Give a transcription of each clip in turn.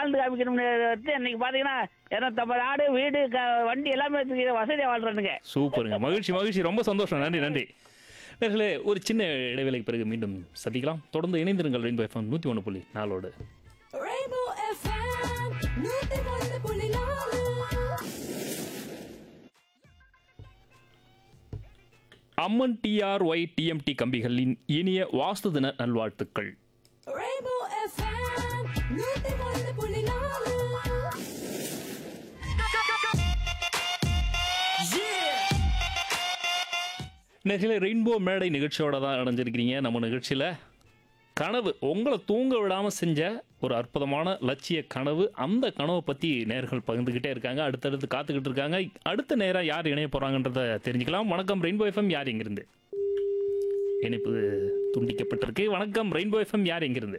வாழ்ந்து காமிக்கணும்னு எடுத்து இன்னைக்கு பாத்தீங்கன்னா இரநூத்தம்பது ஆடு வீடு க- வண்டி எல்லாமே வச்சுக்கிற வசதியா வாழ்றேனுங்க சூப்பருங்க மகிழ்ச்சி மகிழ்ச்சி ரொம்ப சந்தோஷம் நன்றி நன்றி நேர்களே ஒரு சின்ன இடைவேளைக்கு பிறகு மீண்டும் சந்திக்கலாம் தொடர்ந்து இணைந்திருங்கள் ரெயின்போ எஃப்எம் நூற்றி ஒன்று புள்ளி நாலோடு Rainbow FM, நூத்தி ஒன்று புள்ளி நாலு. அம்மன் டிஆர்ஒய் டிஎம்டி கம்பிகளின் இனிய வாஸ்து தின நல்வாழ்த்துக்கள் Rainbow FM, நூத்தி ஒன்று புள்ளி நாலு. நேர்களே ரெயின்போ மேடை நிகழ்ச்சியோட தான் அடைஞ்சிருக்கிறீங்க நம்ம நிகழ்ச்சியில் கனவு உங்களை தூங்க விடாமல் செஞ்ச ஒரு அற்புதமான லட்சிய கனவு அந்த கனவை பற்றி நேர்கள் பகிர்ந்துக்கிட்டே இருக்காங்க அடுத்தடுத்து காத்துக்கிட்டு இருக்காங்க அடுத்த நேரம் யார் இணைய போகிறாங்கன்றத தெரிஞ்சுக்கலாம் வணக்கம் ரெயின்போ எஃப்எம் யார் எங்கிருந்து இணைப்பு துண்டிக்கப்பட்டிருக்கு வணக்கம் ரெயின்போ எஃப்எம் யார் எங்கிருந்து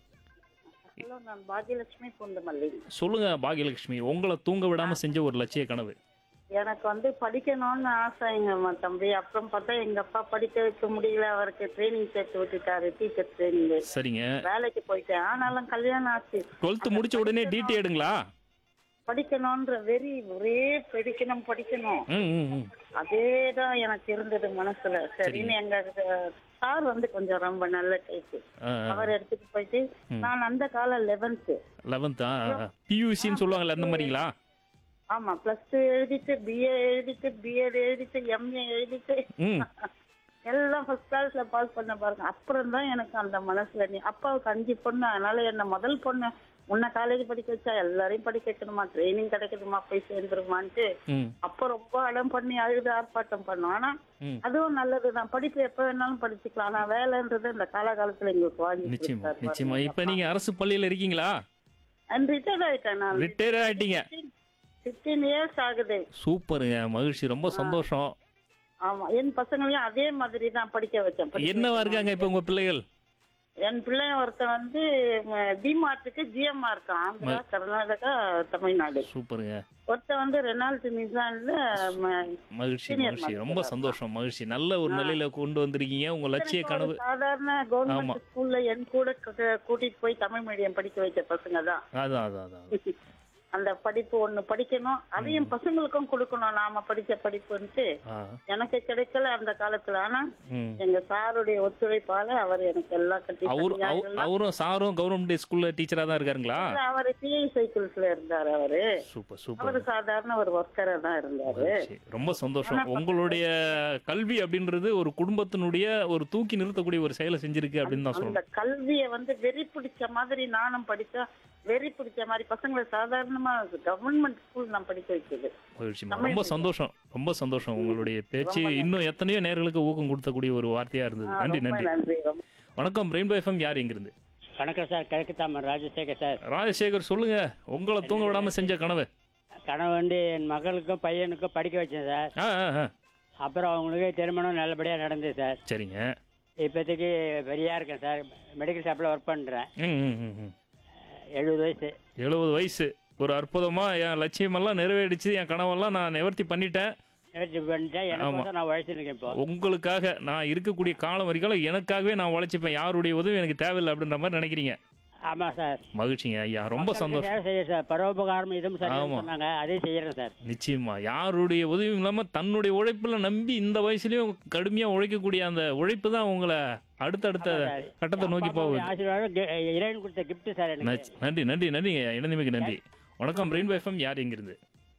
ஹலோ நான் பாக்யலட்சுமி பூந்தமல்லி சொல்லுங்க பாகியலட்சுமி உங்களை தூங்க விடாமல் செஞ்ச ஒரு லட்சிய கனவு எனக்கு வந்து படிக்கணும்னு ஆசைங்க அம்மா தம்பி அப்புறம் பார்த்தா எங்க அப்பா படிக்க வைக்க முடியல அவருக்கு ட்ரைனிங் சேர்த்து விட்டுட்டாரு டீச்சர் ட்ரைனிங் சரிங்க வேலைக்கு போயிட்டேன் ஆனாலும் கல்யாணம் ஆச்சு டுவெல்த்து முடிச்ச உடனே டிடி எடுங்களா படிக்கணும்ன்ற வெறி ஒரே படிக்கணும் படிக்கணும் ம் ம் ம் அதே தான் எனக்கு இருந்தது மனசுல சரின்னு எங்க சார் வந்து கொஞ்சம் ரொம்ப நல்ல டைப்பு ஆ அவர் எடுத்துட்டு போயிட்டு நான் அந்த காலம் லெவன்த்து லெவன்த்தா பியூசின்னு சொல்லுவாங்கல்ல அந்த மாதிரிங்களா ஆமா பிளஸ் டூ எழுதிட்டு பிஏ எழுதிட்டு பிஎட் எழுதிட்டு எம்ஏ எழுதிட்டு ம் எல்லாம் ஃபர்ஸ்ட் கிளாஸ்ல பாஸ் பண்ண பாருங்க அப்புறம் தான் எனக்கு அந்த மனசுல நீ அப்பாவுக்கு அஞ்சு பொண்ணு அதனால என்ன முதல் பொண்ணு முன்ன காலேஜ் படிக்க வச்சா எல்லாரையும் படிக்க வைக்கணுமா ட்ரைனிங் கிடைக்கணுமா போய் சேர்ந்துருமான்ட்டு ம் அப்ப ரொம்ப அடம் பண்ணி அழுது ஆர்ப்பாட்டம் பண்ணோம் ஆனா ம். அதுவும் நல்லதுதான் படிப்பு எப்ப வேணாலும் படிச்சுக்கலாம் ஆனா வேலைன்றது இந்த காலகாலத்துல எங்களுக்கு வாங்கி நிச்சயமா நிச்சயமா இப்ப நீங்க அரசு பள்ளியில இருக்கீங்களா ரிட்டையர்ட் ஆயிட்டேன் நான் ரிட்டையர் ஆயிட்டீங்க ஃபிஃப்டீன் இயர்ஸ் ஆகுது சூப்பருங்க மகிழ்ச்சி ரொம்ப சந்தோஷம் ஆமா என் பசங்களையும் அதே மாதிரி தான் படிக்க வச்சேன் படிக்க என்னவா இருக்காங்க இப்ப உங்க பிள்ளைகள் என் பிள்ளை ஒருத்தன் வந்து டிமார்ட்டுக்கு ஜிஎம்ஆ இருக்கான் ஆந்திரா கர்நாடகா தமிழ்நாடு சூப்பருங்க ஒருத்தன் வந்து ரெனால்ட் நிசான்ல மகிழ்ச்சி Senior மகிழ்ச்சி master ரொம்ப சந்தோஷம் மகிழ்ச்சி நல்ல ஒரு நிலையில கொண்டு வந்திருக்கீங்க உங்க லட்சிய கனவு சாதாரண ஆமா. கவர்மெண்ட் ஸ்கூல்ல என் கூட க- கூட்டிட்டு போய் தமிழ் மீடியம் படிக்க வைக்க பசங்க தான் அதான் அதான் அதான் அந்த படிப்பு ஒண்ணு படிக்கணும் அதையும் பசங்களுக்கும் கொடுக்கணும் நாம படிச்ச படிப்புன்ட்டு ஆ, எனக்கு கிடைக்கல அந்த காலத்துல ஆனா ம். எங்க சாருடைய ஒத்துழைப்பால அவர் எனக்கு எல்லாம் கட்டி அவரு தந்தாரு. அவ- அவரும் சாரும் கவர்மெண்ட் ஸ்கூல்ல டீச்சரா தான் இருக்காருங்களா அவரு டிஐ சைக்கிள்ஸ்ல இருந்தாரு அவரு சூப்பர் அவரு சூப்பர் சாதாரண ஒரு ஒர்க்கரா தான் இருந்தாரு மகிழ்ச்சி. ரொம்ப சந்தோஷம் உங்களுடைய கல்வி அப்படின்றது ஒரு குடும்பத்தினுடைய ஒரு தூக்கி நிறுத்தக்கூடிய ஒரு செயலை செஞ்சிருக்கு அப்படின்னு தான் அந்த சொல்லணும் கல்விய வந்து வெறி பிடிச்ச மாதிரி நானும் படிச்சா வெறி பிடிச்ச மாதிரி பசங்களை சாதாரணமா கவர்மெண்ட் ஸ்கூல் நான் படிக்க வைக்குது மகிழ்ச்சி தமிழ் ரொம்ப சந்தோஷம் ரொம்ப சந்தோஷம் உங்களுடைய பேச்சு இன்னும் எத்தனையோ நேர்களுக்கு ஊக்கம் கொடுத்தக்கூடிய ஒரு வார்த்தையா இருந்தது ஆ, நன்றி ரொம்ப நன்றி நன்றி ரொம்ப வணக்கம் ரெயின்போ எஃப்எம் யார் எங்கிருந்து வணக்கம் சார் கிழக்கு தாமன் ராஜசேகர் சார் ராஜசேகர் சொல்லுங்க உங்களை தூங்க விடாம செஞ்ச கனவு கனவு வந்து என் மகளுக்கும் பையனுக்கும் படிக்க வச்சேன் சார் ஆ ஆ, ஆ. அப்புறம் அவங்களுக்கு திருமணம் நல்லபடியாக நடந்தது சார் சரிங்க இப்போதைக்கு பெரியா இருக்கேன் சார் மெடிக்கல் ஷாப்பில் ஒர்க் பண்ணுறேன் ம், ம், ம், ம். எழுபது வயசு எழுபது வயசு ஒரு அற்புதமா என் லட்சியமெல்லாம் நிறைவேறிச்சு என் கனவெல்லாம் நான் நிவர்த்தி பண்ணிட்டேன் நிவர்த்தி பண்ணிட்டேன் எனக்கோசம் நான் உழைச்சிருக்கேன் இப்போ உங்களுக்காக நான் இருக்கக்கூடிய காலம் வரைக்கும் எனக்காகவே நான் உழைச்சிப்பேன் யாருடைய உதவி எனக்கு தேவையில்லை அப்படின்ற மாதிரி நினைக்கிறீங்க ஆமாம் சார் மகிழ்ச்சிங்க ஐயா ரொம்ப சந்தோஷம் சேவை செய்ய சார் பரோபகாரம் இதுவும் சார் ஆமா. சொன்னாங்க அதே செய்யறேன் சார் நிச்சயமா யாருடைய உதவியும் இல்லாம தன்னுடைய உழைப்புல நம்பி இந்த வயசுலயும் கடுமையா உழைக்கக்கூடிய அந்த உழைப்பு தான் உங்களை அடுத்தடுத்த சார். கட்டத்தை நோக்கி அப்பா போகுது அம்மாவுடைய ஆசீர்வாதம் கி- இறைவன் கொடுத்த கிஃப்ட் சார் எனக்கு நச்- நன்றி நன்றி நன்றிங்க இணைந்தமைக்கு நன்றி வணக்கம் ரெயின்போ எஃப்எம் யார் எங்கிருந்து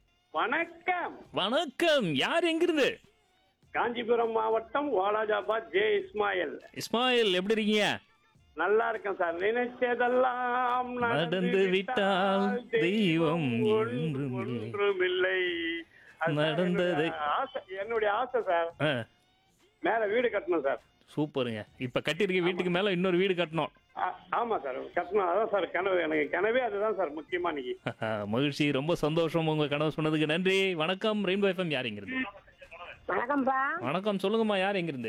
வணக்கம் வணக்கம் யார் எங்கிருந்து காஞ்சிபுரம் மாவட்டம் வாலாஜாபாத் ஜே இஸ்மாயில் இஸ்மாயில் எப்படி இருக்கீங்க நல்லா இருக்கேன் சார் நினைச்சதெல்லாம் நடந்து விட்டால் தெய்வம் ஒன்றும் ஒன்றுமில்லை. ஒன்றுமில்லை அது சார் நடந்ததை- என்னுடைய ஆசை என்னுடைய ஆசை சார் ஆ, மேல வீடு கட்டணும் சார் சூப்பருங்க இப்ப கட்டியிருக்க வீட்டுக்கு மேல இன்னொரு வீடு கட்டணும் ஆ- ஆமா சார் கட்டணும் அதான் சார் கனவு எனக்கு கனவே அதுதான் சார் முக்கியமா இன்னைக்கு மகிழ்ச்சி ரொம்ப சந்தோஷம் உங்க கனவு சொன்னதுக்கு நன்றி வணக்கம் ரெயின்போ எஃப்எம் யார் எங்கிருந்து வணக்கம்ப்பா வணக்கம் சொல்லுங்கம்மா யார் எங்கிருந்து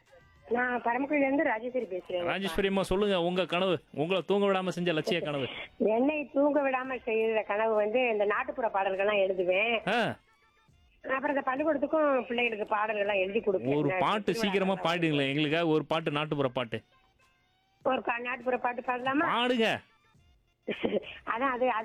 நான் பரமக்குடியில இருந்து ராஜேஸ்வரி பேசுறேன் ராஜேஸ்வரி அம்மா சொல்லுங்க உங்க கனவு உங்களை தூங்க விடாம செஞ்ச லட்சிய கனவு என்னை தூங்க விடாம செய்யற கனவு வந்து இந்த நாட்டுப்புற பாடல்கள்லாம் எழுதுவேன் ஆ, அப்புறம் இந்த பள்ளிக்கூடத்துக்கும் பிள்ளைகளுக்கு பாடல்கள்லாம் எழுதி கொடுப்பேன் ஒரு நான் பாட்டு சீக்கிரமா பாடுங்களேன் எங்களுக்காக ஒரு பாட்டு நாட்டுப்புற பாட்டு ஒரு கா- நாட்டுப்புற பாட்டு பாடலாமா பாடுங்க அதான் அது